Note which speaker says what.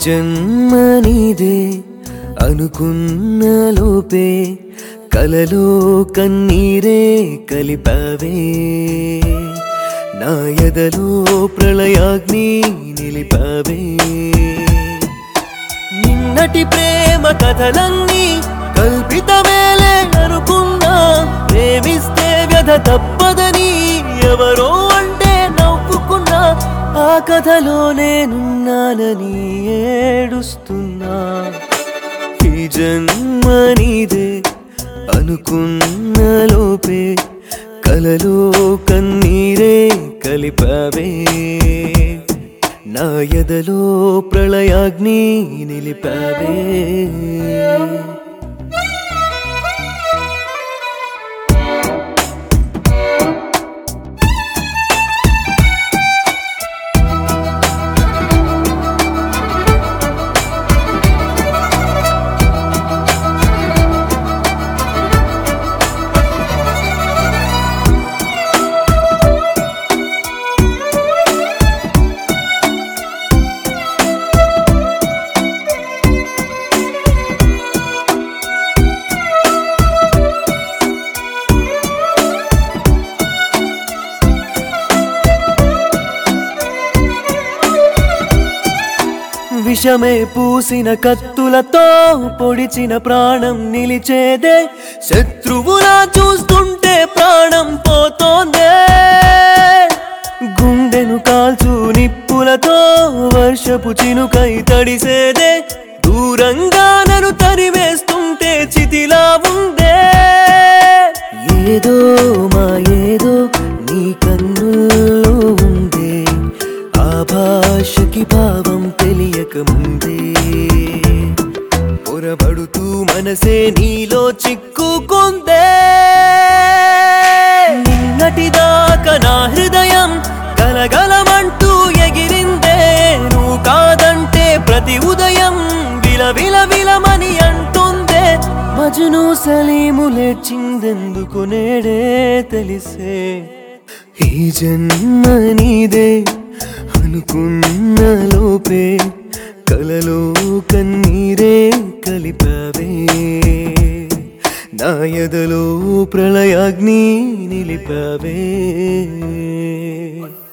Speaker 1: జన్మ నీదే అనుకున్న లోపే కలలో కన్నీరే కలిపావే నా ఎదలో ప్రళయాగ్ని నిలిపావే నిన్నటి ప్రేమ కథలన్నీ కల్పితమేలే అనుకున్నా ప్రేమిస్తే వ్యధ తప్పదని ఎవరో అంటే నవ్వుకున్నా ఆ కథలో నేనున్నానని ఏడుస్తున్నా ఈ జన్మ నీదే అనుకున్న లోపే కలలో కన్నీరే కలిపావే నా ఎదలో ప్రళయాగ్ని నిలిపావే విషమే పూసిన కత్తులతో పొడిచిన ప్రాణం నిలిచేదే శత్రువులా చూస్తుంటే ప్రాణం పోతోందే గుండెను కాల్చు నిప్పులతో వర్షపు చినుకై తడిసేదే దూరంగా నన్ను తరివేస్తుంటే చితిలా ఉందే ఏదో మా ఏదో నీ కన్నుల్లో ఉందే ఆ భాషకి భావం తెలియక ముందే పొరబడుతూ మనసే నీలో చిక్కుకుందే నిన్నటిదాకా నా హృదయం గలగలమంటూ ఎగిరిందే నువ్వు కాదంటే ప్రతి ఉదయం విల విల విలమని అంటుందే మజును సలీములేచిందెందుకు నేడే తెలిసే ఈ జన్మ నీదే అనుకున్న లోపే కలలో కన్నీరే కలిపావే నా ఎదలో ప్రళయాగ్ని నిలిపావే